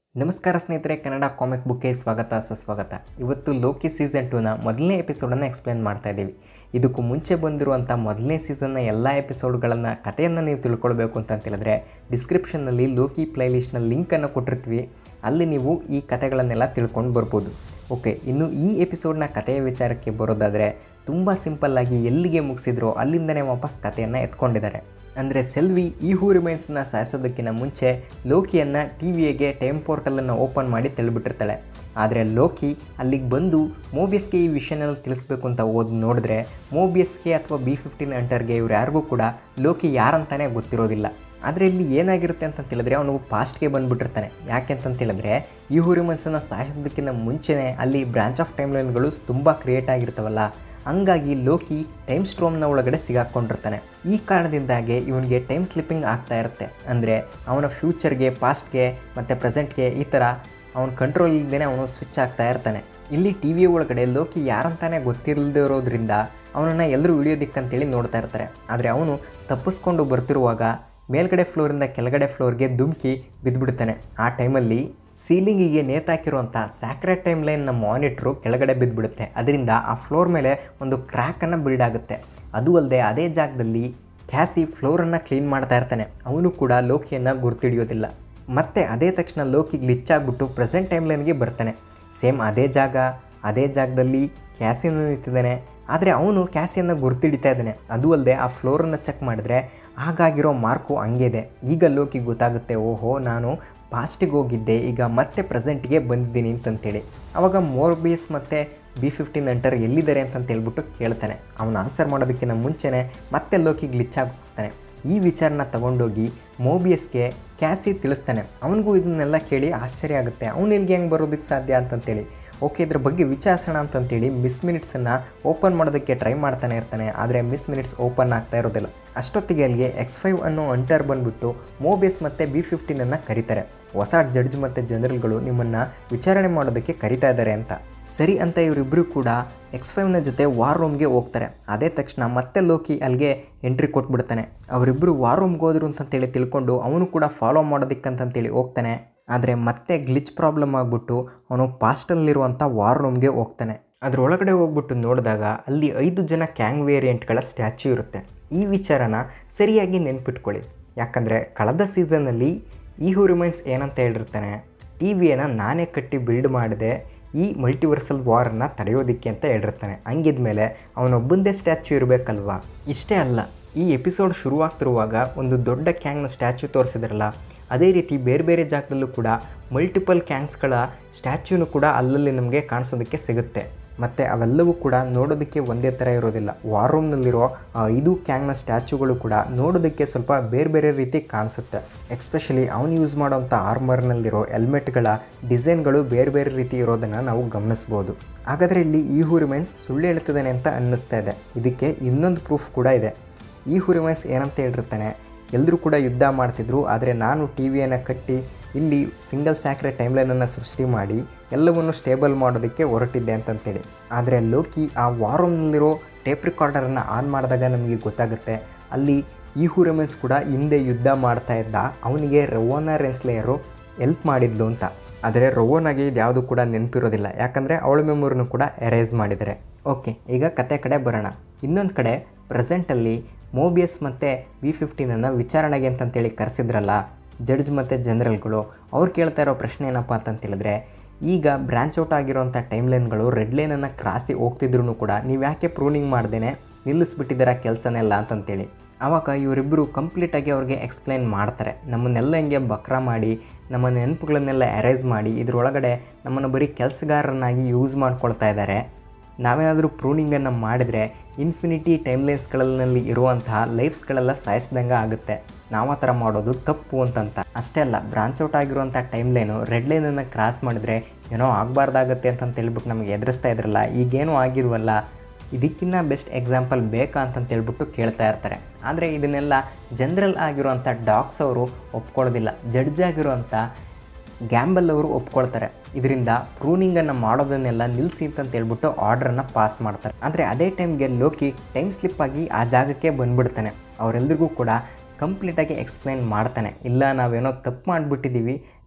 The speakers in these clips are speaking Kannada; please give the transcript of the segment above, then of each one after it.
ನಮಸ್ಕಾರ ಸ್ನೇಹಿತರೆ ಕನ್ನಡ ಕಾಮಿಕ್ ಬುಕ್ಗೆ ಸ್ವಾಗತ ಸುಸ್ವಾಗತ ಇವತ್ತು ಲೋಕಿ ಸೀಸನ್ ಟೂನ ಮೊದಲನೇ ಎಪಿಸೋಡನ್ನು ಎಕ್ಸ್ಪ್ಲೇನ್ ಮಾಡ್ತಾ ಇದ್ದೀವಿ ಇದಕ್ಕೂ ಮುಂಚೆ ಬಂದಿರುವಂಥ ಮೊದಲನೇ ಸೀಸನ್ನ ಎಲ್ಲ ಎಪಿಸೋಡ್ಗಳನ್ನು ಕಥೆಯನ್ನು ನೀವು ತಿಳ್ಕೊಳ್ಬೇಕು ಅಂತ ಹೇಳಿದ್ರೆ ಡಿಸ್ಕ್ರಿಪ್ಷನ್ನಲ್ಲಿ ಲೋಕಿ ಪ್ಲೇಲಿಸ್ಟ್ನ ಲಿಂಕನ್ನು ಕೊಟ್ಟಿರ್ತೀವಿ ಅಲ್ಲಿ ನೀವು ಈ ಕಥೆಗಳನ್ನೆಲ್ಲ ತಿಳ್ಕೊಂಡು ಬರ್ಬೋದು ಓಕೆ ಇನ್ನು ಈ ಎಪಿಸೋಡ್ನ ಕಥೆಯ ವಿಚಾರಕ್ಕೆ ಬರೋದಾದರೆ ತುಂಬ ಸಿಂಪಲ್ಲಾಗಿ ಎಲ್ಲಿಗೆ ಮುಗಿಸಿದ್ರೋ ಅಲ್ಲಿಂದನೇ ವಾಪಸ್ ಕಥೆಯನ್ನು ಎತ್ಕೊಂಡಿದ್ದಾರೆ ಅಂದರೆ ಸೆಲ್ವಿ ಈ ಹೂ ರಿಮೈನ್ಸ್ನ ಸಾಯಿಸೋದಕ್ಕಿಂತ ಮುಂಚೆ ಲೋಕಿಯನ್ನು ಟಿ ವಿಗೆ ಟೈಮ್ ಪೋರ್ಟಲನ್ನು ಓಪನ್ ಮಾಡಿ ತೆಳ್ಬಿಟ್ಟಿರ್ತಾಳೆ ಆದರೆ ಲೋಕಿ ಅಲ್ಲಿಗೆ ಬಂದು ಮೋಬಿಯಸ್ಗೆ ಈ ವಿಷಯನೆಲ್ಲ ತಿಳಿಸ್ಬೇಕು ಅಂತ ಓದಿ ನೋಡಿದ್ರೆ ಮೋಬಿಯಸ್ಗೆ ಅಥವಾ ಬಿ ಫಿಫ್ಟೀನ್ ಅಂಟರ್ಗೆ ಇವ್ರು ಯಾರಿಗೂ ಕೂಡ ಲೋಕಿ ಯಾರಂತಾನೆ ಗೊತ್ತಿರೋದಿಲ್ಲ ಆದರೆ ಇಲ್ಲಿ ಏನಾಗಿರುತ್ತೆ ಅಂತ ಹೇಳಿದ್ರೆ ಅವನು ಪಾಸ್ಟ್ಗೆ ಬಂದುಬಿಟ್ಟಿರ್ತಾನೆ ಯಾಕೆ ಅಂತ ಹೇಳಿದ್ರೆ ಈ ಹೂರಿಮನ್ಸನ್ನು ಸಾಯಿಸೋದಕ್ಕಿಂತ ಮುಂಚೆನೇ ಅಲ್ಲಿ ಬ್ರಾಂಚ್ ಆಫ್ ಟೈಮ್ ಲೈನ್ಗಳು ತುಂಬ ಕ್ರಿಯೇಟ್ ಆಗಿರ್ತಾವಲ್ಲ ಹಂಗಾಗಿ ಲೋಕಿ ಟೈಮ್ ಸ್ಟ್ರೋಮ್ನ ಒಳಗಡೆ ಸಿಗಾಕೊಂಡಿರ್ತಾನೆ ಈ ಕಾರಣದಿಂದಾಗಿ ಇವನಿಗೆ ಟೈಮ್ ಸ್ಲಿಪ್ಪಿಂಗ್ ಆಗ್ತಾ ಇರುತ್ತೆ ಅಂದರೆ ಅವನ ಫ್ಯೂಚರ್ಗೆ ಪಾಸ್ಟ್ಗೆ ಮತ್ತು ಪ್ರೆಸೆಂಟ್ಗೆ ಈ ಥರ ಅವನ ಕಂಟ್ರೋಲ್ ಇಲ್ಲದೇ ಅವನು ಸ್ವಿಚ್ ಆಗ್ತಾ ಇರ್ತಾನೆ ಇಲ್ಲಿ ಟಿ ವಿ ಒಳಗಡೆ ಲೋಕಿ ಯಾರಂತಾನೆ ಗೊತ್ತಿಲ್ಲದೆ ಇರೋದ್ರಿಂದ ಅವನನ್ನು ಎಲ್ಲರೂ ಹಿಡಿಯೋದಿಕ್ಕಂತೇಳಿ ನೋಡ್ತಾ ಇರ್ತಾರೆ ಆದರೆ ಅವನು ತಪ್ಪಿಸ್ಕೊಂಡು ಬರ್ತಿರುವಾಗ ಮೇಲ್ಗಡೆ ಫ್ಲೋರಿಂದ ಕೆಳಗಡೆ ಫ್ಲೋರ್ಗೆ ಧುಮ್ಕಿ ಬಿದ್ದುಬಿಡ್ತಾನೆ ಆ ಟೈಮಲ್ಲಿ ಸೀಲಿಂಗಿಗೆ ನೇತಾಕಿರುವಂಥ ಸ್ಯಾಕ್ರೆಟ್ ಟೈಮ್ ಲೈನ್ನ ಮಾನಿಟ್ರು ಕೆಳಗಡೆ ಬಿದ್ದುಬಿಡುತ್ತೆ ಅದರಿಂದ ಆ ಫ್ಲೋರ್ ಮೇಲೆ ಒಂದು ಕ್ರ್ಯಾಕನ್ನು ಬಿಲ್ಡ್ ಆಗುತ್ತೆ ಅದು ಅಲ್ಲದೆ ಅದೇ ಜಾಗದಲ್ಲಿ ಕ್ಯಾಸಿ ಫ್ಲೋರನ್ನು ಕ್ಲೀನ್ ಮಾಡ್ತಾ ಇರ್ತಾನೆ ಅವನು ಕೂಡ ಲೋಕಿಯನ್ನು ಗುರ್ತಿಡಿಯೋದಿಲ್ಲ ಮತ್ತೆ ಅದೇ ತಕ್ಷಣ ಲೋಕಿ ಗ್ಲಿಚ್ ಆಗಿಬಿಟ್ಟು ಪ್ರೆಸೆಂಟ್ ಟೈಮ್ ಲೈನ್ಗೆ ಬರ್ತಾನೆ ಸೇಮ್ ಅದೇ ಜಾಗ ಅದೇ ಜಾಗದಲ್ಲಿ ಕ್ಯಾಸಿಯನ್ನು ನಿಂತಿದ್ದಾನೆ ಆದರೆ ಅವನು ಕ್ಯಾಸಿಯನ್ನು ಗುರ್ತಿಡಿತಾ ಇದ್ದಾನೆ ಅದು ಅಲ್ಲದೆ ಆ ಫ್ಲೋರನ್ನು ಚೆಕ್ ಮಾಡಿದ್ರೆ ಹಾಗಾಗಿರೋ ಮಾರ್ಕು ಹಂಗೆ ಇದೆ ಈಗ ಲೋಕಿ ಗೊತ್ತಾಗುತ್ತೆ ಓಹೋ ನಾನು ಪಾಸ್ಟಿಗೆ ಹೋಗಿದ್ದೆ ಈಗ ಮತ್ತೆ ಪ್ರೆಸೆಂಟ್ಗೆ ಬಂದಿದ್ದೀನಿ ಅಂತಂತೇಳಿ ಅವಾಗ ಮೋರ್ಬಿಯಸ್ ಮತ್ತು ಬಿ ಫಿಫ್ಟೀನ್ ಅಂಟರ್ ಎಲ್ಲಿದ್ದಾರೆ ಅಂತಂತ ಹೇಳ್ಬಿಟ್ಟು ಕೇಳ್ತಾನೆ ಅವನು ಆನ್ಸರ್ ಮಾಡೋದಕ್ಕಿಂತ ಮುಂಚೆನೇ ಮತ್ತೆ ಲೋಕಿ ಗ್ಲಿಚ್ ಆಗ್ತಾನೆ ಈ ವಿಚಾರನ ತಗೊಂಡೋಗಿ ಮೋಬಿಯಸ್ಗೆ ಕ್ಯಾಸಿ ತಿಳಿಸ್ತಾನೆ ಅವನಿಗೂ ಇದನ್ನೆಲ್ಲ ಕೇಳಿ ಆಶ್ಚರ್ಯ ಆಗುತ್ತೆ ಅವನು ಇಲ್ಲಿಗೆ ಹೆಂಗೆ ಬರೋದಕ್ಕೆ ಸಾಧ್ಯ ಅಂತಂತೇಳಿ ಓಕೆ ಇದ್ರ ಬಗ್ಗೆ ವಿಚಾರಿಸೋಣ ಅಂತಂತೇಳಿ ಮಿಸ್ ಮಿನಿಟ್ಸನ್ನು ಓಪನ್ ಮಾಡೋದಕ್ಕೆ ಟ್ರೈ ಮಾಡ್ತಾನೆ ಇರ್ತಾನೆ ಆದರೆ ಮಿಸ್ ಮಿನಿಟ್ಸ್ ಓಪನ್ ಆಗ್ತಾ ಇರೋದಿಲ್ಲ ಅಷ್ಟೊತ್ತಿಗೆ ಅಲ್ಲಿಗೆ ಎಕ್ಸ್ ಫೈವ್ ಅನ್ನೋ ಅಂಟರ್ ಬಂದುಬಿಟ್ಟು ಮೋಬಿಯಸ್ ಮತ್ತು ಬಿ ಫಿಫ್ಟೀನನ್ನು ಕರೀತಾರೆ ಹೊಸ ಜಡ್ಜ್ ಮತ್ತು ಜನರಲ್ಗಳು ನಿಮ್ಮನ್ನು ವಿಚಾರಣೆ ಮಾಡೋದಕ್ಕೆ ಕರಿತಾ ಇದ್ದಾರೆ ಅಂತ ಸರಿ ಅಂತ ಇವರಿಬ್ಬರು ಕೂಡ ಎಕ್ಸ್ ಫೈವ್ನ ಜೊತೆ ವಾರ್ ರೂಮ್ಗೆ ಹೋಗ್ತಾರೆ ಅದೇ ತಕ್ಷಣ ಮತ್ತೆ ಲೋಕಿ ಅಲ್ಲಿಗೆ ಎಂಟ್ರಿ ಕೊಟ್ಬಿಡ್ತಾನೆ ಅವರಿಬ್ಬರು ವಾರ್ ರೂಮ್ಗೆ ಹೋದ್ರು ಅಂತಂತೇಳಿ ತಿಳ್ಕೊಂಡು ಅವನು ಕೂಡ ಫಾಲೋ ಮಾಡೋದಕ್ಕಂತಂತೇಳಿ ಹೋಗ್ತಾನೆ ಆದರೆ ಮತ್ತೆ ಗ್ಲಿಚ್ ಪ್ರಾಬ್ಲಮ್ ಆಗಿಬಿಟ್ಟು ಅವನು ಪಾಸ್ಟಲ್ಲಿರುವಂಥ ವಾರ್ ರೂಮ್ಗೆ ಹೋಗ್ತಾನೆ ಅದರೊಳಗಡೆ ಹೋಗ್ಬಿಟ್ಟು ನೋಡಿದಾಗ ಅಲ್ಲಿ ಐದು ಜನ ಕ್ಯಾಂಗ್ ವೇರಿಯಂಟ್ಗಳ ಸ್ಟ್ಯಾಚ್ಯೂ ಇರುತ್ತೆ ಈ ವಿಚಾರನ ಸರಿಯಾಗಿ ನೆನ್ಪಿಟ್ಕೊಳ್ಳಿ ಯಾಕಂದರೆ ಕಳೆದ ಸೀಸನ್ನಲ್ಲಿ ಈ ಹೂ ರಿಮೈನ್ಸ್ ಏನಂತ ಹೇಳಿರ್ತಾನೆ ಟಿ ವಿಯನ್ನು ನಾನೇ ಕಟ್ಟಿ ಬಿಲ್ಡ್ ಮಾಡಿದೆ ಈ ಮಲ್ಟಿವರ್ಸಲ್ ವಾರನ್ನು ತಡೆಯೋದಿಕ್ಕೆ ಅಂತ ಹೇಳಿರ್ತಾನೆ ಹಂಗಿದ್ಮೇಲೆ ಅವನೊಬ್ಬಂದೇ ಸ್ಟ್ಯಾಚ್ಯೂ ಇರಬೇಕಲ್ವಾ ಇಷ್ಟೇ ಅಲ್ಲ ಈ ಎಪಿಸೋಡ್ ಶುರುವಾಗ್ತಿರುವಾಗ ಒಂದು ದೊಡ್ಡ ಕ್ಯಾಂಗ್ನ ಸ್ಟ್ಯಾಚ್ಯೂ ತೋರಿಸಿದ್ರಲ್ಲ ಅದೇ ರೀತಿ ಬೇರೆ ಬೇರೆ ಜಾಗದಲ್ಲೂ ಕೂಡ ಮಲ್ಟಿಪಲ್ ಕ್ಯಾಂಗ್ಸ್ಗಳ ಸ್ಟ್ಯಾಚ್ಯೂನು ಕೂಡ ಅಲ್ಲಲ್ಲಿ ನಮಗೆ ಕಾಣಿಸೋದಕ್ಕೆ ಸಿಗುತ್ತೆ ಮತ್ತು ಅವೆಲ್ಲವೂ ಕೂಡ ನೋಡೋದಕ್ಕೆ ಒಂದೇ ಥರ ಇರೋದಿಲ್ಲ ವಾರ್ ರೂಮ್ನಲ್ಲಿರೋ ಐದು ಕ್ಯಾಂಗ್ನ ಸ್ಟ್ಯಾಚ್ಯೂಗಳು ಕೂಡ ನೋಡೋದಕ್ಕೆ ಸ್ವಲ್ಪ ಬೇರೆ ಬೇರೆ ರೀತಿ ಕಾಣಿಸುತ್ತೆ ಎಕ್ಸ್ಪೆಷಲಿ ಅವನು ಯೂಸ್ ಮಾಡೋಂಥ ಆರ್ಮರ್ನಲ್ಲಿರೋ ಹೆಲ್ಮೆಟ್ಗಳ ಡಿಸೈನ್ಗಳು ಬೇರೆ ಬೇರೆ ರೀತಿ ಇರೋದನ್ನು ನಾವು ಗಮನಿಸ್ಬೋದು ಹಾಗಾದರೆ ಇಲ್ಲಿ ಈ ಹೂ ರಿಮೈನ್ಸ್ ಸುಳ್ಳು ಹೇಳ್ತಿದ್ದಾನೆ ಅಂತ ಅನ್ನಿಸ್ತಾ ಇದೆ ಇದಕ್ಕೆ ಇನ್ನೊಂದು ಪ್ರೂಫ್ ಕೂಡ ಇದೆ ಈ ಹೂ ರಿಮೈನ್ಸ್ ಏನಂತ ಹೇಳಿರ್ತಾನೆ ಎಲ್ಲರೂ ಕೂಡ ಯುದ್ಧ ಮಾಡ್ತಿದ್ರು ಆದರೆ ನಾನು ಟಿ ವಿಯನ್ನು ಕಟ್ಟಿ ಇಲ್ಲಿ ಸಿಂಗಲ್ ಸ್ಯಾಕ್ರೆ ಟೈಮ್ಲೈನನ್ನು ಸೃಷ್ಟಿ ಮಾಡಿ ಎಲ್ಲವನ್ನು ಸ್ಟೇಬಲ್ ಮಾಡೋದಕ್ಕೆ ಹೊರಟಿದ್ದೆ ಅಂತಂತೇಳಿ ಆದರೆ ಲೋಕಿ ಆ ವಾರೂಮ್ನಲ್ಲಿರೋ ಟೇಪ್ ರಿಕಾರ್ಡರನ್ನು ಆನ್ ಮಾಡಿದಾಗ ನಮಗೆ ಗೊತ್ತಾಗುತ್ತೆ ಅಲ್ಲಿ ಈ ಹೂರಮೆನ್ಸ್ ಕೂಡ ಹಿಂದೆ ಯುದ್ಧ ಮಾಡ್ತಾ ಇದ್ದ ಅವನಿಗೆ ರವೋನಾ ರೆನ್ಸ್ಲೇಯರು ಹೆಲ್ಪ್ ಮಾಡಿದ್ಲು ಅಂತ ಆದರೆ ರವೋನಾಗೆ ಇದ್ಯಾವುದು ಕೂಡ ನೆನಪಿರೋದಿಲ್ಲ ಯಾಕಂದರೆ ಅವಳ ಮೆಮೊರಿನೂ ಕೂಡ ಎರೇಸ್ ಮಾಡಿದ್ದಾರೆ ಓಕೆ ಈಗ ಕತೆ ಕಡೆ ಬರೋಣ ಇನ್ನೊಂದು ಕಡೆ ಪ್ರೆಸೆಂಟಲ್ಲಿ ಮೋಬಿಯಸ್ ಮತ್ತು ಬಿ ಫಿಫ್ಟೀನನ್ನು ವಿಚಾರಣೆಗೆ ಅಂತಂತೇಳಿ ಕರೆಸಿದ್ರಲ್ಲ ಜಡ್ಜ್ ಮತ್ತು ಜನರಲ್ಗಳು ಅವ್ರು ಕೇಳ್ತಾ ಇರೋ ಪ್ರಶ್ನೆ ಏನಪ್ಪ ಅಂತಂತೇಳಿದ್ರೆ ಈಗ ಬ್ರ್ಯಾಂಚ್ ಔಟ್ ಆಗಿರೋಂಥ ಟೈಮ್ ಲೈನ್ಗಳು ರೆಡ್ ಲೈನನ್ನು ಕ್ರಾಸಿ ಹೋಗ್ತಿದ್ರು ಕೂಡ ನೀವು ಯಾಕೆ ಪ್ರೂನಿಂಗ್ ಮಾಡ್ದೇ ನಿಲ್ಲಿಸ್ಬಿಟ್ಟಿದ್ದೀರಾ ಕೆಲಸನೆಲ್ಲ ಅಂತಂತೇಳಿ ಆವಾಗ ಇವರಿಬ್ಬರು ಕಂಪ್ಲೀಟಾಗಿ ಅವ್ರಿಗೆ ಎಕ್ಸ್ಪ್ಲೈನ್ ಮಾಡ್ತಾರೆ ನಮ್ಮನ್ನೆಲ್ಲ ಹಿಂಗೆ ಬಕ್ರ ಮಾಡಿ ನಮ್ಮ ನೆನಪುಗಳನ್ನೆಲ್ಲ ಅರೇಂಜ್ ಮಾಡಿ ಇದರೊಳಗಡೆ ನಮ್ಮನ್ನು ಬರೀ ಕೆಲಸಗಾರರನ್ನಾಗಿ ಯೂಸ್ ಮಾಡ್ಕೊಳ್ತಾ ಇದ್ದಾರೆ ನಾವೇನಾದರೂ ಪ್ರೂನಿಂಗನ್ನು ಮಾಡಿದರೆ ಇನ್ಫಿನಿಟಿ ಟೈಮ್ಲೈನ್ಸ್ಗಳಲ್ಲಿ ಇರುವಂತಹ ಲೈಫ್ಸ್ಗಳೆಲ್ಲ ಸಾಯಿಸ್ದಂಗೆ ಆಗುತ್ತೆ ನಾವು ಆ ಥರ ಮಾಡೋದು ತಪ್ಪು ಅಂತಂತ ಅಷ್ಟೇ ಅಲ್ಲ ಬ್ರಾಂಚ್ ಔಟ್ ಆಗಿರುವಂಥ ಟೈಮ್ ಲೈನು ರೆಡ್ ಲೈನನ್ನು ಕ್ರಾಸ್ ಮಾಡಿದ್ರೆ ಏನೋ ಆಗಬಾರ್ದಾಗತ್ತೆ ಅಂತಂತ ಹೇಳ್ಬಿಟ್ಟು ನಮಗೆ ಎದುರಿಸ್ತಾ ಇದ್ರಲ್ಲ ಈಗೇನೂ ಆಗಿರುವಲ್ಲ ಇದಕ್ಕಿಂತ ಬೆಸ್ಟ್ ಎಕ್ಸಾಂಪಲ್ ಬೇಕಾ ಅಂತಂತ ಹೇಳ್ಬಿಟ್ಟು ಕೇಳ್ತಾ ಇರ್ತಾರೆ ಆದರೆ ಇದನ್ನೆಲ್ಲ ಜನರಲ್ ಆಗಿರುವಂಥ ಡಾಕ್ಸ್ ಅವರು ಒಪ್ಕೊಳ್ಳೋದಿಲ್ಲ ಜಡ್ಜ್ ಆಗಿರುವಂಥ ಗ್ಯಾಂಬಲ್ ಅವರು ಒಪ್ಕೊಳ್ತಾರೆ ಇದರಿಂದ ಪ್ರೂನಿಂಗನ್ನು ಮಾಡೋದನ್ನೆಲ್ಲ ನಿಲ್ಲಿಸಿ ಅಂತ ಹೇಳ್ಬಿಟ್ಟು ಆರ್ಡ್ರನ್ನು ಪಾಸ್ ಮಾಡ್ತಾರೆ ಆದರೆ ಅದೇ ಟೈಮ್ಗೆ ಲೋಕಿ ಟೈಮ್ ಸ್ಲಿಪ್ ಆಗಿ ಆ ಜಾಗಕ್ಕೆ ಬಂದ್ಬಿಡ್ತಾನೆ ಅವರೆಲ್ಲರಿಗೂ ಕೂಡ ಕಂಪ್ಲೀಟಾಗಿ ಎಕ್ಸ್ಪ್ಲೈನ್ ಮಾಡ್ತಾನೆ ಇಲ್ಲ ನಾವೇನೋ ತಪ್ಪು ಮಾಡಿಬಿಟ್ಟಿದ್ದೀವಿ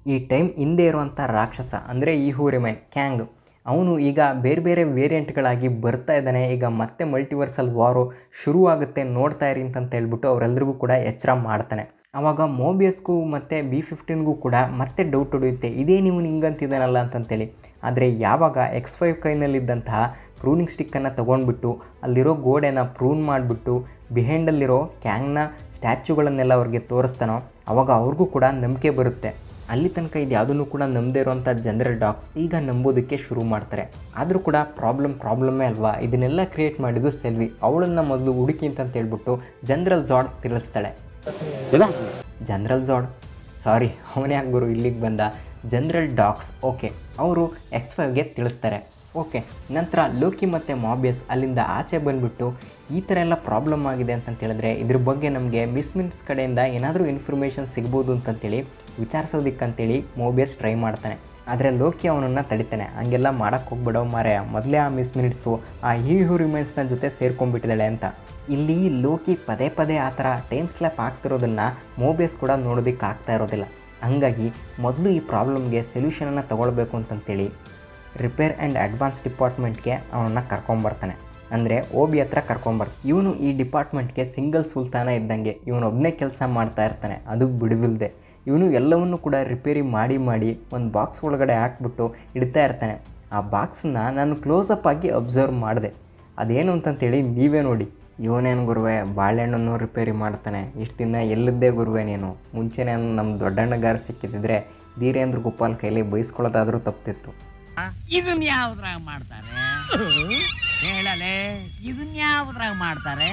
ಈ ಟೈಮ್ ಹಿಂದೆ ಇರುವಂಥ ರಾಕ್ಷಸ ಅಂದರೆ ಈ ಹೂರಿಮೈನ್ ಕ್ಯಾಂಗ್ ಅವನು ಈಗ ಬೇರೆ ಬೇರೆ ವೇರಿಯಂಟ್ಗಳಾಗಿ ಬರ್ತಾ ಇದ್ದಾನೆ ಈಗ ಮತ್ತೆ ಮಲ್ಟಿವರ್ಸಲ್ ವಾರು ಶುರುವಾಗುತ್ತೆ ನೋಡ್ತಾ ಇರಿ ಅಂತ ಹೇಳ್ಬಿಟ್ಟು ಅವರೆಲ್ಲರಿಗೂ ಕೂಡ ಎಚ್ಚರ ಮಾಡ್ತಾನೆ ಆವಾಗ ಮೋಬಿಯಸ್ಗೂ ಮತ್ತು ಬಿ ಫಿಫ್ಟೀನ್ಗೂ ಕೂಡ ಮತ್ತೆ ಡೌಟ್ ಹೊಡೆಯುತ್ತೆ ಇದೇ ನೀವು ಹಿಂಗಂತಿದ್ದಾನಲ್ಲ ಅಂತಂತೇಳಿ ಆದರೆ ಯಾವಾಗ ಎಕ್ಸ್ ಫೈವ್ ಕೈನಲ್ಲಿದ್ದಂತಹ ಪ್ರೂನಿಂಗ್ ಸ್ಟಿಕ್ಕನ್ನು ತೊಗೊಂಡ್ಬಿಟ್ಟು ಅಲ್ಲಿರೋ ಗೋಡೆನ ಪ್ರೂನ್ ಮಾಡಿಬಿಟ್ಟು ಬಿಹೈಂಡಲ್ಲಿರೋ ಕ್ಯಾಂಗ್ನ ಸ್ಟ್ಯಾಚ್ಯೂಗಳನ್ನೆಲ್ಲ ಅವ್ರಿಗೆ ತೋರಿಸ್ತಾನೋ ಅವಾಗ ಅವ್ರಿಗೂ ಕೂಡ ನಂಬಿಕೆ ಬರುತ್ತೆ ಅಲ್ಲಿ ತನಕ ಇದು ಯಾವುದನ್ನು ಕೂಡ ನಂಬದೇ ಇರುವಂಥ ಜನರಲ್ ಡಾಗ್ಸ್ ಈಗ ನಂಬೋದಕ್ಕೆ ಶುರು ಮಾಡ್ತಾರೆ ಆದರೂ ಕೂಡ ಪ್ರಾಬ್ಲಮ್ ಪ್ರಾಬ್ಲಮ್ಮೇ ಅಲ್ವಾ ಇದನ್ನೆಲ್ಲ ಕ್ರಿಯೇಟ್ ಮಾಡಿದ್ದು ಸೆಲ್ವಿ ಅವಳನ್ನು ಮೊದಲು ಹುಡುಕಿ ಅಂತ ಹೇಳ್ಬಿಟ್ಟು ಜನರಲ್ ಝಾಡ್ ತಿಳಿಸ್ತಾಳೆ ಜನರಲ್ ಝಾಡ್ ಸಾರಿ ಅವನೇ ಗುರು ಇಲ್ಲಿಗೆ ಬಂದ ಜನರಲ್ ಡಾಗ್ಸ್ ಓಕೆ ಅವರು ಎಕ್ಸ್ ಫೈವ್ಗೆ ತಿಳಿಸ್ತಾರೆ ಓಕೆ ನಂತರ ಲೋಕಿ ಮತ್ತು ಮಾಬಿಯಸ್ ಅಲ್ಲಿಂದ ಆಚೆ ಬಂದುಬಿಟ್ಟು ಈ ಥರ ಎಲ್ಲ ಪ್ರಾಬ್ಲಮ್ ಆಗಿದೆ ಅಂತಂತ ಹೇಳಿದ್ರೆ ಇದ್ರ ಬಗ್ಗೆ ನಮಗೆ ಮಿಸ್ಮಿನ್ಸ್ ಕಡೆಯಿಂದ ಏನಾದರೂ ಇನ್ಫಾರ್ಮೇಷನ್ ಸಿಗ್ಬೋದು ಅಂತಂತೇಳಿ ವಿಚಾರಿಸೋದಕ್ಕಂತೇಳಿ ಮೋಬಿಯಸ್ ಟ್ರೈ ಮಾಡ್ತಾನೆ ಆದರೆ ಲೋಕಿ ಅವನನ್ನು ತಡಿತಾನೆ ಹಂಗೆಲ್ಲ ಮಾಡೋಕ್ಕೆ ಹೋಗ್ಬಿಡೋ ಮಾರೆ ಮೊದಲೇ ಆ ಮಿಸ್ ಮಿನಿಟ್ಸು ಆ ಹಿ ಹ್ಯೂ ರಿಮೈನ್ಸ್ನ ಜೊತೆ ಸೇರ್ಕೊಂಡ್ಬಿಟ್ಟಿದ್ದಾಳೆ ಅಂತ ಇಲ್ಲಿ ಲೋಕಿ ಪದೇ ಪದೇ ಆ ಥರ ಟೈಮ್ ಸ್ಲ್ಯಾಪ್ ಆಗ್ತಿರೋದನ್ನು ಮೋಬಿಯಸ್ ಕೂಡ ನೋಡೋದಕ್ಕೆ ಆಗ್ತಾ ಇರೋದಿಲ್ಲ ಹಂಗಾಗಿ ಮೊದಲು ಈ ಪ್ರಾಬ್ಲಮ್ಗೆ ಸೊಲ್ಯೂಷನನ್ನು ತಗೊಳ್ಬೇಕು ಅಂತಂತೇಳಿ ರಿಪೇರ್ ಆ್ಯಂಡ್ ಅಡ್ವಾನ್ಸ್ ಡಿಪಾರ್ಟ್ಮೆಂಟ್ಗೆ ಅವನನ್ನು ಕರ್ಕೊಂಬರ್ತಾನೆ ಅಂದರೆ ಓ ಬಿ ಹತ್ರ ಕರ್ಕೊಂಬರ್ತಾನೆ ಇವನು ಈ ಡಿಪಾರ್ಟ್ಮೆಂಟ್ಗೆ ಸಿಂಗಲ್ ಸುಲ್ತಾನ ಇದ್ದಂಗೆ ಇವನೊಬ್ಬನೇ ಕೆಲಸ ಮಾಡ್ತಾ ಇರ್ತಾನೆ ಅದು ಬಿಡುವಿಲ್ಲದೆ ಇವನು ಎಲ್ಲವನ್ನು ಕೂಡ ರಿಪೇರಿ ಮಾಡಿ ಮಾಡಿ ಒಂದು ಬಾಕ್ಸ್ ಒಳಗಡೆ ಹಾಕ್ಬಿಟ್ಟು ಇಡ್ತಾ ಇರ್ತಾನೆ ಆ ಬಾಕ್ಸನ್ನ ನಾನು ಕ್ಲೋಸಪ್ ಆಗಿ ಅಬ್ಸರ್ವ್ ಮಾಡಿದೆ ಅದೇನು ಅಂತಂತೇಳಿ ನೀವೇ ನೋಡಿ ಇವನೇನು ಗುರುವೆ ಬಾಳೆಹಣ್ಣನ್ನು ರಿಪೇರಿ ಮಾಡ್ತಾನೆ ಇಷ್ಟು ದಿನ ಎಲ್ಲಿದ್ದೇ ಗುರುವೆ ನೀನು ಮುಂಚೆನೇ ನಮ್ಮ ದೊಡ್ಡಣ್ಣಗಾರ ಸಿಕ್ಕಿದ್ರೆ ಧೀರೇಂದ್ರ ಗೋಪಾಲ್ ಕೈಲಿ ಬೈಸ್ಕೊಳ್ಳೋದಾದರೂ ತಪ್ಪಿತ್ತು ಇದನ್ ಯಾವ್ದ್ರಾಗ ಮಾಡ್ತಾರೆ ಹೇಳಲೆ ಇದನ್ ಯಾವ್ದ್ರಾಗ ಮಾಡ್ತಾರೆ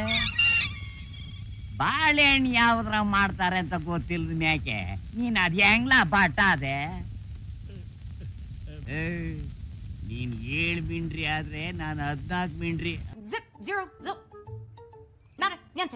ಬಾಳೆಹಣ್ಣು ಯಾವ್ದ್ರಾಗ ಮಾಡ್ತಾರೆ ಅಂತ ಗೊತ್ತಿಲ್ಲದ ಮ್ಯಾಕೆ ನೀನ್ ಅದ್ ಹೆಂಗ್ಲ ಬಾಟ ಅದೆ ಏ, ನೀನ್ ಏಳ್ ಮಿಂಡ್ರಿ ಆದ್ರೆ ನಾನು ಹದ್ನಾಲ್ಕು ಮಿಂಡ್ರಿ Zip, zero, zip. Nada, niente.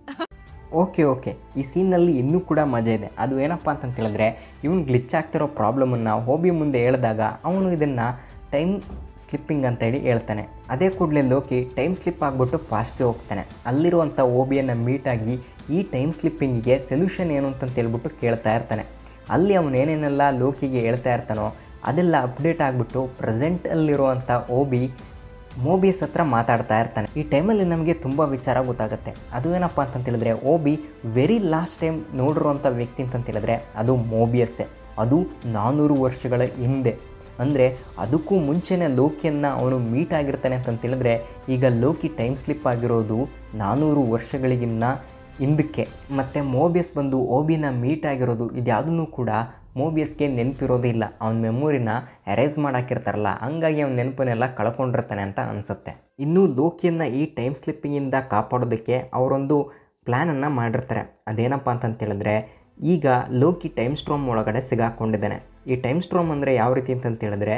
Okay okay ಈ ಸೀನಲ್ಲಿ ಇನ್ನೂ ಕೂಡ ಮಜಾ ಇದೆ ಅದು ಏನಪ್ಪ ಅಂತ ಹೇಳಿದ್ರೆ ಇವನು ಗ್ಲಿಚ್ ಆಗ್ತಿರೋ ಪ್ರಾಬ್ಲಮನ್ನು ಹೋಬಿ ಮುಂದೆ ಹೇಳಿದಾಗ ಅವನು ಇದನ್ನು ಟೈಮ್ ಸ್ಲಿಪ್ಪಿಂಗ್ ಅಂತ ಹೇಳಿ ಹೇಳ್ತಾನೆ ಅದೇ ಕೂಡಲೇ ಲೋಕಿ ಟೈಮ್ ಸ್ಲಿಪ್ ಆಗಿಬಿಟ್ಟು ಫಾಸ್ಟ್ಗೆ ಹೋಗ್ತಾನೆ ಅಲ್ಲಿರುವಂಥ ಓಬಿಯನ್ನು ಮೀಟಾಗಿ ಈ ಟೈಮ್ ಸ್ಲಿಪ್ಪಿಂಗಿಗೆ ಸೊಲ್ಯೂಷನ್ ಏನು ಅಂತ ಹೇಳ್ಬಿಟ್ಟು ಕೇಳ್ತಾ ಇರ್ತಾನೆ ಅಲ್ಲಿ ಅವನು ಏನೇನೆಲ್ಲ ಲೋಕಿಗೆ ಹೇಳ್ತಾ ಇರ್ತಾನೋ ಅದೆಲ್ಲ ಅಪ್ಡೇಟ್ ಆಗಿಬಿಟ್ಟು ಪ್ರೆಸೆಂಟಲ್ಲಿರುವಂಥ ಓಬಿ ಮೋಬಿಯಸ್ ಹತ್ರ ಮಾತಾಡ್ತಾ ಇರ್ತಾನೆ ಈ ಟೈಮಲ್ಲಿ ನಮಗೆ ತುಂಬ ವಿಚಾರ ಗೊತ್ತಾಗುತ್ತೆ ಅದು ಏನಪ್ಪ ಅಂತ ಹೇಳಿದ್ರೆ ಓಬಿ ವೆರಿ ಲಾಸ್ಟ್ ಟೈಮ್ ನೋಡಿರುವಂಥ ವ್ಯಕ್ತಿ ಅಂತ ಹೇಳಿದ್ರೆ ಅದು ಮೋಬಿಯಸ್ಸೇ ಅದು ನಾನ್ನೂರು ವರ್ಷಗಳ ಹಿಂದೆ ಅಂದರೆ ಅದಕ್ಕೂ ಮುಂಚೆನೇ ಲೋಕಿಯನ್ನು ಅವನು ಮೀಟ್ ಆಗಿರ್ತಾನೆ ಅಂತ ಹೇಳಿದ್ರೆ ಈಗ ಲೋಕಿ ಟೈಮ್ ಸ್ಲಿಪ್ ಆಗಿರೋದು ನಾನ್ನೂರು ವರ್ಷಗಳಿಗಿನ್ನ ಹಿಂದಕ್ಕೆ ಮತ್ತು ಮೋಬಿಯಸ್ ಬಂದು ಓಬಿನ ಮೀಟ್ ಆಗಿರೋದು ಇದ್ಯಾವುದೂ ಕೂಡ ಮೋಬಿಯಸ್ಗೆ ನೆನಪಿರೋದೇ ಇಲ್ಲ ಅವನ ಮೆಮೊರಿನ ಎರೇಸ್ ಮಾಡಾಕಿರ್ತಾರಲ್ಲ ಹಂಗಾಗಿ ಅವನ ನೆನಪನ್ನೆಲ್ಲ ಕಳ್ಕೊಂಡಿರ್ತಾನೆ ಅಂತ ಅನಿಸುತ್ತೆ ಇನ್ನು ಲೋಕಿಯನ್ನು ಈ ಟೈಮ್ ಸ್ಲಿಪ್ಪಿಂಗಿಂದ ಕಾಪಾಡೋದಕ್ಕೆ ಅವರೊಂದು ಪ್ಲ್ಯಾನನ್ನು ಮಾಡಿರ್ತಾರೆ ಅದೇನಪ್ಪ ಅಂತಂತ ಹೇಳಿದ್ರೆ ಈಗ ಲೋಕಿ ಟೈಮ್ ಸ್ಟ್ರೋಮ್ ಒಳಗಡೆ ಸಿಗಾಕೊಂಡಿದ್ದಾನೆ ಈ ಟೈಮ್ ಸ್ಟ್ರೋಮ್ ಅಂದರೆ ಯಾವ ರೀತಿ ಅಂತಂತ ಹೇಳಿದ್ರೆ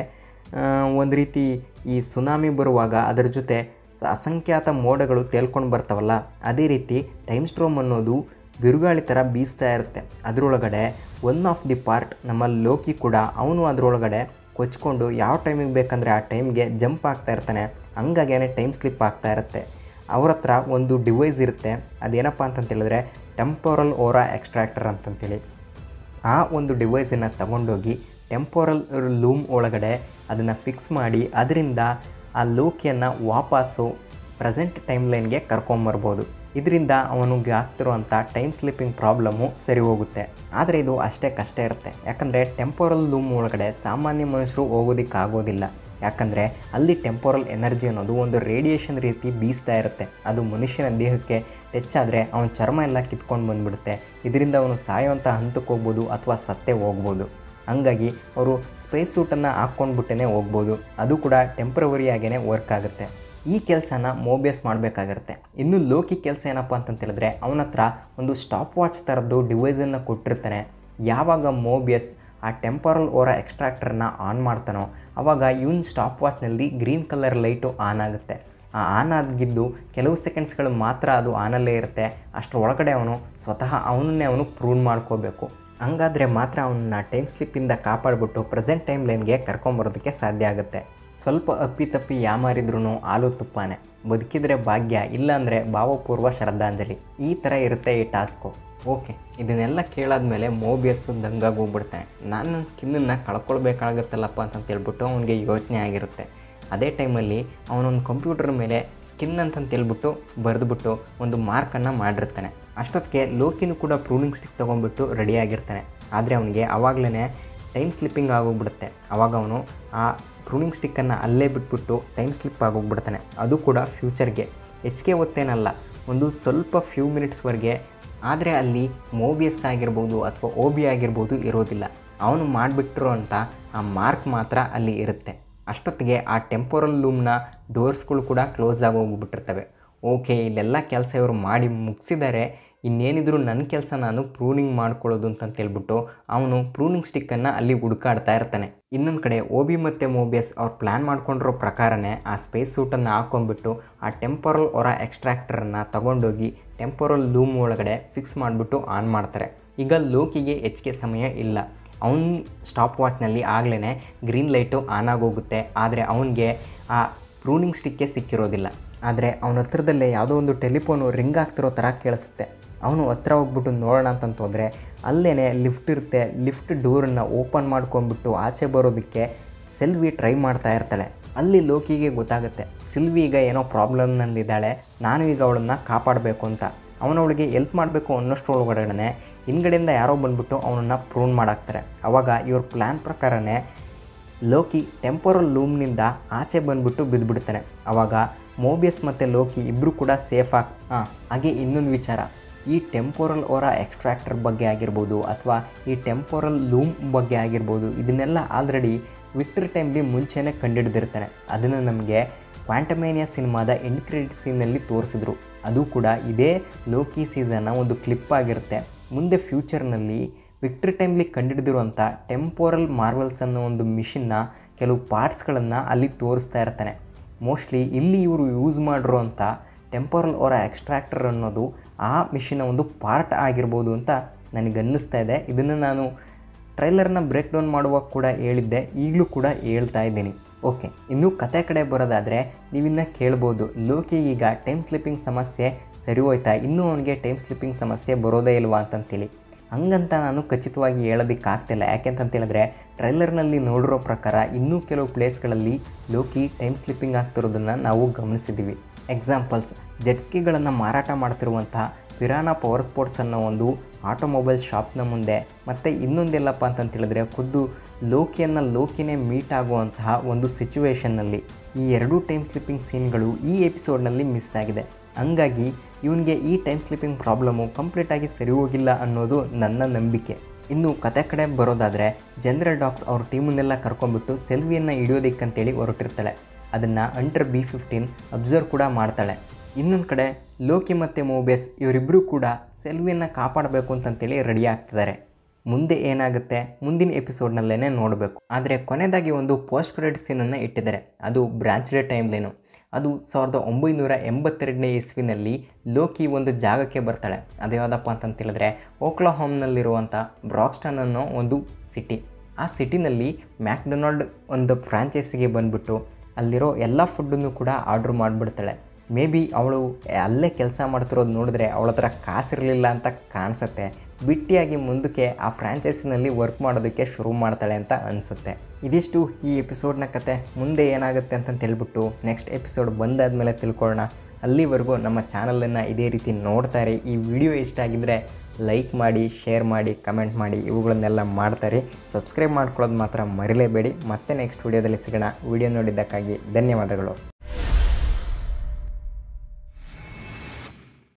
ಒಂದು ರೀತಿ ಈ ಸುನಾಮಿ ಬರುವಾಗ ಅದರ ಜೊತೆ ಅಸಂಖ್ಯಾತ ಮೋಡಗಳು ತೇಲ್ಕೊಂಡು ಬರ್ತಾವಲ್ಲ ಅದೇ ರೀತಿ ಟೈಮ್ ಸ್ಟ್ರೋಮ್ ಅನ್ನೋದು ಬಿರುಗಾಳಿ ಥರ ಬೀಸ್ತಾ ಇರುತ್ತೆ ಅದರೊಳಗಡೆ ಒನ್ ಆಫ್ ದಿ ಪಾರ್ಟ್ ನಮ್ಮ ಲೋಕಿ ಕೂಡ ಅವನು ಅದರೊಳಗಡೆ ಕೊಚ್ಕೊಂಡು ಯಾವ ಟೈಮಿಗೆ ಬೇಕಂದರೆ ಆ ಟೈಮ್ಗೆ ಜಂಪ್ ಆಗ್ತಾ ಇರ್ತಾನೆ ಹಂಗಾಗೇನೆ ಟೈಮ್ ಸ್ಲಿಪ್ ಆಗ್ತಾ ಇರುತ್ತೆ ಅವ್ರ ಹತ್ರ ಒಂದು ಡಿವೈಸ್ ಇರುತ್ತೆ ಅದೇನಪ್ಪ ಅಂತಂತ ಹೇಳಿದ್ರೆ ಟೆಂಪೋರಲ್ ಓರಾ ಎಕ್ಸ್ಟ್ರಾಕ್ಟರ್ ಅಂತಂತೇಳಿ ಆ ಒಂದು ಡಿವೈಸನ್ನು ತಗೊಂಡೋಗಿ ಟೆಂಪೋರಲ್ ಲೂಮ್ ಒಳಗಡೆ ಅದನ್ನು ಫಿಕ್ಸ್ ಮಾಡಿ ಅದರಿಂದ ಆ ಲೋಕಿಯನ್ನು ವಾಪಸ್ಸು ಪ್ರೆಸೆಂಟ್ ಟೈಮ್ ಲೈನ್ಗೆ ಕರ್ಕೊಂಬರ್ಬೋದು ಇದರಿಂದ ಅವನಿಗೆ ಆಗ್ತಿರುವಂಥ ಟೈಮ್ ಸ್ಲಿಪ್ಪಿಂಗ್ ಪ್ರಾಬ್ಲಮ್ಮು ಸರಿ ಹೋಗುತ್ತೆ ಆದರೆ ಇದು ಅಷ್ಟೇ ಕಷ್ಟ ಇರುತ್ತೆ ಯಾಕಂದರೆ ಟೆಂಪೋರಲ್ ಲೂಮ್ ಒಳಗಡೆ ಸಾಮಾನ್ಯ ಮನುಷ್ಯರು ಹೋಗೋದಕ್ಕಾಗೋದಿಲ್ಲ ಯಾಕಂದರೆ ಅಲ್ಲಿ ಟೆಂಪೋರಲ್ ಎನರ್ಜಿ ಅನ್ನೋದು ಒಂದು ರೇಡಿಯೇಷನ್ ರೀತಿ ಬೀಸ್ತಾ ಇರುತ್ತೆ ಅದು ಮನುಷ್ಯನ ದೇಹಕ್ಕೆ ಟಚ್ ಆದರೆ ಅವನ ಚರ್ಮ ಎಲ್ಲ ಕಿತ್ಕೊಂಡು ಬಂದುಬಿಡುತ್ತೆ ಇದರಿಂದ ಅವನು ಸಾಯುವಂಥ ಹಂತಕ್ಕೆ ಹೋಗ್ಬೋದು ಅಥವಾ ಸತ್ತೇ ಹೋಗ್ಬೋದು ಹಂಗಾಗಿ ಅವರು ಸ್ಪೇಸ್ ಸೂಟನ್ನು ಹಾಕ್ಕೊಂಡ್ಬಿಟ್ಟೇ ಹೋಗ್ಬೋದು ಅದು ಕೂಡ ಟೆಂಪ್ರವರಿಯಾಗೇ ವರ್ಕ್ ಆಗುತ್ತೆ ಈ ಕೆಲಸನ ಮೋಬಿಯಸ್ ಮಾಡಬೇಕಾಗಿರುತ್ತೆ ಇನ್ನು ಲೋಕಿ ಕೆಲಸ ಏನಪ್ಪ ಅಂತಂತ ಹೇಳಿದ್ರೆ ಅವನ ಹತ್ರ ಒಂದು ಸ್ಟಾಪ್ ವಾಚ್ ಥರದ್ದು ಡಿವೈಸನ್ನು ಕೊಟ್ಟಿರ್ತಾನೆ ಯಾವಾಗ ಮೋಬಿಯಸ್ ಆ ಟೆಂಪರಲ್ ಓರ ಎಕ್ಸ್ಟ್ರಾಕ್ಟರ್ನ ಆನ್ ಮಾಡ್ತಾನೋ ಆವಾಗ ಇವನ್ ಸ್ಟಾಪ್ ವಾಚ್ನಲ್ಲಿ ಗ್ರೀನ್ ಕಲರ್ ಲೈಟು ಆನ್ ಆಗುತ್ತೆ ಆ ಆನ್ ಆಗಿದ್ದು ಕೆಲವು ಸೆಕೆಂಡ್ಸ್ಗಳು ಮಾತ್ರ ಅದು ಆನಲ್ಲೇ ಇರುತ್ತೆ ಅಷ್ಟರ ಒಳಗಡೆ ಅವನು ಸ್ವತಃ ಅವನನ್ನೇ ಅವನು ಪ್ರೂವ್ ಮಾಡ್ಕೋಬೇಕು ಹಂಗಾದರೆ ಮಾತ್ರ ಅವನನ್ನ ಟೈಮ್ ಸ್ಲಿಪ್ಪಿಂದ ಕಾಪಾಡಿಬಿಟ್ಟು ಪ್ರೆಸೆಂಟ್ ಟೈಮ್ ಲೈನ್ಗೆ ಕರ್ಕೊಂಬರೋದಕ್ಕೆ ಸಾಧ್ಯ ಆಗುತ್ತೆ ಸ್ವಲ್ಪ ಅಪ್ಪಿತಪ್ಪಿ ಯಾಮಾರಿದ್ರೂ ಹಾಲು ತುಪ್ಪನೇ ಬದುಕಿದ್ರೆ ಭಾಗ್ಯ ಇಲ್ಲಾಂದರೆ ಭಾವಪೂರ್ವ ಶ್ರದ್ಧಾಂಜಲಿ ಈ ಥರ ಇರುತ್ತೆ ಈ ಟಾಸ್ಕು ಓಕೆ ಇದನ್ನೆಲ್ಲ ಕೇಳಾದ್ಮೇಲೆ ಮೋಬಿಯಸ್ ದಂಗಾಗಿ ಹೋಗ್ಬಿಡ್ತಾನೆ ನಾನು ನನ್ನ ಸ್ಕಿನ್ನನ್ನು ಕಳ್ಕೊಳ್ಬೇಕಾಗತ್ತಲ್ಲಪ್ಪ ಅಂತ ಹೇಳ್ಬಿಟ್ಟು ಅವನಿಗೆ ಯೋಚನೆ ಆಗಿರುತ್ತೆ ಅದೇ ಟೈಮಲ್ಲಿ ಅವನೊಂದು ಕಂಪ್ಯೂಟರ್ ಮೇಲೆ ಸ್ಕಿನ್ ಅಂತಂತ ಹೇಳ್ಬಿಟ್ಟು ಬರೆದ್ಬಿಟ್ಟು ಒಂದು ಮಾರ್ಕನ್ನು ಮಾಡಿರ್ತಾನೆ ಅಷ್ಟೊತ್ತಿಗೆ ಲೋಕಿನೂ ಕೂಡ ಪ್ರೂನಿಂಗ್ ಸ್ಟಿಕ್ ತೊಗೊಂಡ್ಬಿಟ್ಟು ರೆಡಿಯಾಗಿರ್ತಾನೆ ಆದರೆ ಅವನಿಗೆ ಆವಾಗಲೇ ಟೈಮ್ ಸ್ಲಿಪ್ಪಿಂಗ್ ಆಗೋಗ್ಬಿಡುತ್ತೆ ಆವಾಗ ಅವನು ಆ ಪ್ರೂನಿಂಗ್ ಸ್ಟಿಕ್ಕನ್ನು ಅಲ್ಲೇ ಬಿಟ್ಬಿಟ್ಟು ಟೈಮ್ ಸ್ಲಿಪ್ ಆಗೋಗ್ಬಿಡ್ತಾನೆ ಅದು ಕೂಡ ಫ್ಯೂಚರ್ಗೆ ಹೆಚ್ಚಿಗೆ ಹೊತ್ತೇನಲ್ಲ ಒಂದು ಸ್ವಲ್ಪ ಫ್ಯೂ ಮಿನಿಟ್ಸ್ವರೆಗೆ ಆದರೆ ಅಲ್ಲಿ ಮೋಬಿಯಸ್ ಆಗಿರ್ಬೋದು ಅಥವಾ ಓ ಬಿ ಆಗಿರ್ಬೋದು ಇರೋದಿಲ್ಲ ಅವನು ಮಾಡಿಬಿಟ್ಟಿರೋ ಅಂತ ಆ ಮಾರ್ಕ್ ಮಾತ್ರ ಅಲ್ಲಿ ಇರುತ್ತೆ ಅಷ್ಟೊತ್ತಿಗೆ ಆ ಟೆಂಪೋರಲ್ ಲೂಮ್ನ ಡೋರ್ಸ್ಗಳು ಕೂಡ ಕ್ಲೋಸ್ ಆಗಿ ಹೋಗ್ಬಿಟ್ಟಿರ್ತವೆ ಓಕೆ ಇಲ್ಲೆಲ್ಲ ಕೆಲಸ ಇವರು ಮಾಡಿ ಮುಗಿಸಿದ್ದಾರೆ ಇನ್ನೇನಿದ್ರು ನನ್ನ ಕೆಲಸ ನಾನು ಪ್ರೂನಿಂಗ್ ಮಾಡ್ಕೊಳ್ಳೋದು ಅಂತ ಹೇಳ್ಬಿಟ್ಟು ಅವನು ಪ್ರೂನಿಂಗ್ ಸ್ಟಿಕ್ಕನ್ನು ಅಲ್ಲಿ ಹುಡುಕಾಡ್ತಾ ಇರ್ತಾನೆ ಇನ್ನೊಂದು ಕಡೆ ಓಬಿ ಮತ್ತು ಮೋಬಿಯಸ್ ಅವ್ರು ಪ್ಲ್ಯಾನ್ ಮಾಡ್ಕೊಂಡಿರೋ ಪ್ರಕಾರನೇ ಆ ಸ್ಪೇಸ್ ಸೂಟನ್ನು ಹಾಕೊಂಡ್ಬಿಟ್ಟು ಆ ಟೆಂಪರಲ್ ಹೊರ ಎಕ್ಸ್ಟ್ರಾಕ್ಟರನ್ನು ತಗೊಂಡೋಗಿ ಟೆಂಪರಲ್ ಲೂಮ್ ಒಳಗಡೆ ಫಿಕ್ಸ್ ಮಾಡಿಬಿಟ್ಟು ಆನ್ ಮಾಡ್ತಾರೆ ಈಗ ಲೋಕಿಗೆ ಹೆಚ್ಚಿಗೆ ಸಮಯ ಇಲ್ಲ ಅವನ ಸ್ಟಾಪ್ ವಾಚ್ನಲ್ಲಿ ಆಗಲೇ ಗ್ರೀನ್ ಲೈಟು ಆನ್ ಆಗೋಗುತ್ತೆ ಆದರೆ ಅವನಿಗೆ ಆ ಪ್ರೂನಿಂಗ್ ಸ್ಟಿಕ್ಕೇ ಸಿಕ್ಕಿರೋದಿಲ್ಲ ಆದರೆ ಅವನ ಹತ್ರದಲ್ಲೇ ಯಾವುದೋ ಒಂದು ಟೆಲಿಫೋನು ರಿಂಗ್ ಆಗ್ತಿರೋ ಥರ ಕೇಳಿಸುತ್ತೆ ಅವನು ಹತ್ರ ಹೋಗ್ಬಿಟ್ಟು ನೋಡೋಣ ಅಂತಂತ ಹೋದರೆ ಅಲ್ಲೇ ಲಿಫ್ಟ್ ಇರುತ್ತೆ ಲಿಫ್ಟ್ ಡೋರನ್ನು ಓಪನ್ ಮಾಡ್ಕೊಂಡ್ಬಿಟ್ಟು ಆಚೆ ಬರೋದಕ್ಕೆ ಸೆಲ್ವಿ ಟ್ರೈ ಮಾಡ್ತಾ ಇರ್ತಾಳೆ ಅಲ್ಲಿ ಲೋಕಿಗೆ ಗೊತ್ತಾಗುತ್ತೆ ಸಿಲ್ವಿ ಈಗ ಏನೋ ಪ್ರಾಬ್ಲಮ್ನಲ್ಲಿದ್ದಾಳೆ ನಾನು ಈಗ ಅವಳನ್ನು ಕಾಪಾಡಬೇಕು ಅಂತ ಅವನವಳಿಗೆ ಎಲ್ಪ್ ಮಾಡಬೇಕು ಅನ್ನೋಷ್ಟ್ರೊಳಗಡೆ ಹಿಂದ್ಗಡೆಯಿಂದ ಯಾರೋ ಬಂದ್ಬಿಟ್ಟು ಅವನನ್ನು ಪ್ರೂನ್ ಮಾಡಾಕ್ತಾರೆ ಅವಾಗ ಇವ್ರ ಪ್ಲ್ಯಾನ್ ಪ್ರಕಾರನೇ ಲೋಕಿ ಟೆಂಪೋರಲ್ ಲೂಮ್ನಿಂದ ಆಚೆ ಬಂದ್ಬಿಟ್ಟು ಬಿದ್ದುಬಿಡ್ತಾನೆ ಅವಾಗ ಮೋಬಿಯಸ್ ಮತ್ತು ಲೋಕಿ ಇಬ್ಬರು ಕೂಡ ಸೇಫ್ ಆಗಿ ಹಾಂ ಹಾಗೆ ಇನ್ನೊಂದು ವಿಚಾರ ಈ ಟೆಂಪೋರಲ್ ಓರ ಎಕ್ಸ್ಟ್ರಾಕ್ಟರ್ ಬಗ್ಗೆ ಆಗಿರ್ಬೋದು ಅಥವಾ ಈ ಟೆಂಪೋರಲ್ ಲೂಮ್ ಬಗ್ಗೆ ಆಗಿರ್ಬೋದು ಇದನ್ನೆಲ್ಲ ಆಲ್ರೆಡಿ ವಿಕ್ಟರ್ ಟೈಮ್ಲಿ ಮುಂಚೆನೇ ಕಂಡಿಡ್ದಿರ್ತಾನೆ ಅದನ್ನು ನಮಗೆ ಕ್ವಾಂಟಮೇನಿಯಾ ಸಿನಿಮಾದ ಎಂಡ್ ಕ್ರೆಡಿಟ್ ಸೀನಲ್ಲಿ ತೋರಿಸಿದ್ರು ಅದು ಕೂಡ ಇದೇ ಲೋಕಿ ಸೀಸನ್ನ ಒಂದು ಕ್ಲಿಪ್ ಆಗಿರುತ್ತೆ ಮುಂದೆ ಫ್ಯೂಚರ್ನಲ್ಲಿ ವಿಕ್ಟರ್ ಟೈಮ್ಲಿ ಕಂಡಿಡಿದಿರುವಂಥ ಟೆಂಪೋರಲ್ ಮಾರ್ವಲ್ಸ್ ಅನ್ನೋ ಒಂದು ಮಿಷಿನ್ನ ಕೆಲವು ಪಾರ್ಟ್ಸ್ಗಳನ್ನು ಅಲ್ಲಿ ತೋರಿಸ್ತಾ ಇರ್ತಾನೆ ಮೋಸ್ಟ್ಲಿ ಇಲ್ಲಿ ಇವರು ಯೂಸ್ ಮಾಡಿರೋಂಥ ಟೆಂಪೋರಲ್ ಅವರ ಎಕ್ಸ್ಟ್ರಾಕ್ಟರ್ ಅನ್ನೋದು ಆ ಮಿಷಿನ ಒಂದು ಪಾರ್ಟ್ ಆಗಿರ್ಬೋದು ಅಂತ ನನಗನ್ನಿಸ್ತಾ ಇದೆ ಇದನ್ನು ನಾನು ಟ್ರೈಲರ್ನ ಬ್ರೇಕ್ ಡೌನ್ ಮಾಡುವಾಗ ಕೂಡ ಹೇಳಿದ್ದೆ ಈಗಲೂ ಕೂಡ ಹೇಳ್ತಾ ಇದ್ದೀನಿ ಓಕೆ ಇನ್ನು ಕತೆ ಕಡೆ ಬರೋದಾದರೆ ನೀವಿನ್ನ ಕೇಳ್ಬೋದು ಲೋಕಿ ಈಗ ಟೈಮ್ ಸ್ಲಿಪ್ಪಿಂಗ್ ಸಮಸ್ಯೆ ಸರಿ ಹೋಯ್ತಾ ಇನ್ನೂ ಅವನಿಗೆ ಟೈಮ್ ಸ್ಲಿಪ್ಪಿಂಗ್ ಸಮಸ್ಯೆ ಬರೋದೇ ಇಲ್ವಾ ಅಂತಂತೇಳಿ ಹಂಗಂತ ನಾನು ಖಚಿತವಾಗಿ ಹೇಳೋದಕ್ಕಾಗ್ತಿಲ್ಲ ಯಾಕೆಂತಂತ ಹೇಳಿದ್ರೆ ಟ್ರೈಲರ್ನಲ್ಲಿ ನೋಡಿರೋ ಪ್ರಕಾರ ಇನ್ನೂ ಕೆಲವು ಪ್ಲೇಸ್ಗಳಲ್ಲಿ ಲೋಕಿ ಟೈಮ್ ಸ್ಲಿಪ್ಪಿಂಗ್ ಆಗ್ತಿರೋದನ್ನು ನಾವು ಗಮನಿಸಿದ್ದೀವಿ ಎಕ್ಸಾಂಪಲ್ಸ್ ಜೆಟ್ಸ್ಕಿಗಳನ್ನು ಮಾರಾಟ ಮಾಡ್ತಿರುವಂಥ ಪಿರಾನ ಪವರ್ ಸ್ಪೋರ್ಟ್ಸ್ ಅನ್ನೋ ಒಂದು ಆಟೋಮೊಬೈಲ್ ಶಾಪ್ನ ಮುಂದೆ ಮತ್ತು ಇನ್ನೊಂದೆಲ್ಲಪ್ಪ ಅಂತಂತ ಹೇಳಿದ್ರೆ ಖುದ್ದು ಲೋಕಿಯನ್ನು ಲೋಕಿನೇ ಮೀಟ್ ಆಗುವಂತಹ ಒಂದು ಸಿಚುವೇಷನ್ನಲ್ಲಿ ಈ ಎರಡೂ ಟೈಮ್ ಸ್ಲಿಪ್ಪಿಂಗ್ ಸೀನ್ಗಳು ಈ ಎಪಿಸೋಡ್ನಲ್ಲಿ ಮಿಸ್ ಆಗಿದೆ ಹಂಗಾಗಿ ಇವನಿಗೆ ಈ ಟೈಮ್ ಸ್ಲಿಪ್ಪಿಂಗ್ ಪ್ರಾಬ್ಲಮ್ಮು ಕಂಪ್ಲೀಟಾಗಿ ಸರಿ ಹೋಗಿಲ್ಲ ಅನ್ನೋದು ನನ್ನ ನಂಬಿಕೆ ಇನ್ನು ಕತೆ ಕಡೆ ಬರೋದಾದರೆ ಜನರಲ್ ಡಾಕ್ಸ್ ಅವ್ರ ಟೀಮನ್ನೆಲ್ಲ ಕರ್ಕೊಂಡ್ಬಿಟ್ಟು ಸೆಲ್ವಿಯನ್ನು ಹಿಡಿಯೋದಕ್ಕಂತೇಳಿ ಹೊರಟಿರ್ತಾಳೆ ಅದನ್ನು ಅಂಡರ್ ಬಿ ಫಿಫ್ಟೀನ್ ಅಬ್ಸರ್ವ್ ಕೂಡ ಮಾಡ್ತಾಳೆ ಇನ್ನೊಂದು ಕಡೆ ಲೋಕಿ ಮತ್ತು ಮೋಬೇಸ್ ಇವರಿಬ್ಬರೂ ಕೂಡ ಸೆಲ್ವಿಯನ್ನು ಕಾಪಾಡಬೇಕು ಅಂತಂತೇಳಿ ರೆಡಿ ಆಗ್ತಿದ್ದಾರೆ ಮುಂದೆ ಏನಾಗುತ್ತೆ ಮುಂದಿನ ಎಪಿಸೋಡ್ನಲ್ಲೇ ನೋಡಬೇಕು ಆದರೆ ಕೊನೆಯದಾಗಿ ಒಂದು ಪೋಸ್ಟ್ ಕ್ರೆಡಿಟ್ ಸೀನನ್ನು ಇಟ್ಟಿದ್ದಾರೆ ಅದು ಬ್ರಾಂಚ್ ಡೇ ಟೈಮ್ಲೇನು ಅದು ಸಾವಿರದ ಒಂಬೈನೂರ ಎಂಬತ್ತೆರಡನೇ ಇಸ್ವಿನಲ್ಲಿ ಲೋಕಿ ಒಂದು ಜಾಗಕ್ಕೆ ಬರ್ತಾಳೆ ಅದು ಯಾವುದಪ್ಪ ಅಂತಂತ ಹೇಳಿದ್ರೆ ಓಕ್ಲಹೋಮ್ನಲ್ಲಿರುವಂಥ ಬ್ರಾಕ್ಸ್ಟನ್ ಅನ್ನೋ ಒಂದು ಸಿಟಿ ಆ ಸಿಟಿನಲ್ಲಿ ಮ್ಯಾಕ್ಡೊನಾಲ್ಡ್ ಒಂದು ಫ್ರಾಂಚೈಸಿಗೆ ಬಂದುಬಿಟ್ಟು ಅಲ್ಲಿರೋ ಎಲ್ಲ ಫುಡ್ಡನ್ನು ಕೂಡ ಆರ್ಡ್ರ್ ಮಾಡಿಬಿಡ್ತಾಳೆ ಮೇ ಬಿ ಅವಳು ಅಲ್ಲೇ ಕೆಲಸ ಮಾಡ್ತಿರೋದು ನೋಡಿದ್ರೆ ಅವಳ ಹತ್ರ ಕಾಸಿರಲಿಲ್ಲ ಅಂತ ಕಾಣಿಸುತ್ತೆ ಬಿಟ್ಟಿಯಾಗಿ ಮುಂದಕ್ಕೆ ಆ ಫ್ರಾಂಚೈಸಿನಲ್ಲಿ ವರ್ಕ್ ಮಾಡೋದಕ್ಕೆ ಶುರು ಮಾಡ್ತಾಳೆ ಅಂತ ಅನಿಸುತ್ತೆ ಇದಿಷ್ಟು ಈ ಎಪಿಸೋಡ್ನ ಕತೆ ಮುಂದೆ ಏನಾಗುತ್ತೆ ಅಂತ ಹೇಳ್ಬಿಟ್ಟು ನೆಕ್ಸ್ಟ್ ಎಪಿಸೋಡ್ ಬಂದಾದಮೇಲೆ ತಿಳ್ಕೊಳ್ಳೋಣ ಅಲ್ಲಿವರೆಗೂ ನಮ್ಮ ಚಾನಲನ್ನು ಇದೇ ರೀತಿ ನೋಡ್ತಾ ಇರಿ ಈ ವಿಡಿಯೋ ಇಷ್ಟ ಆಗಿದ್ದರೆ ಲೈಕ್ ಮಾಡಿ ಶೇರ್ ಮಾಡಿ ಕಮೆಂಟ್ ಮಾಡಿ ಇವುಗಳನ್ನೆಲ್ಲ ಮಾಡ್ತಾರೆ ಸಬ್ಸ್ಕ್ರೈಬ್ ಮಾಡ್ಕೊಳ್ಳೋದು ಮಾತ್ರ ಮರಿಲೇಬೇಡಿ ಮತ್ತೆ ನೆಕ್ಸ್ಟ್ ವಿಡಿಯೋದಲ್ಲಿ ಸಿಗೋಣ ವಿಡಿಯೋ ನೋಡಿದ್ದಕ್ಕಾಗಿ ಧನ್ಯವಾದಗಳು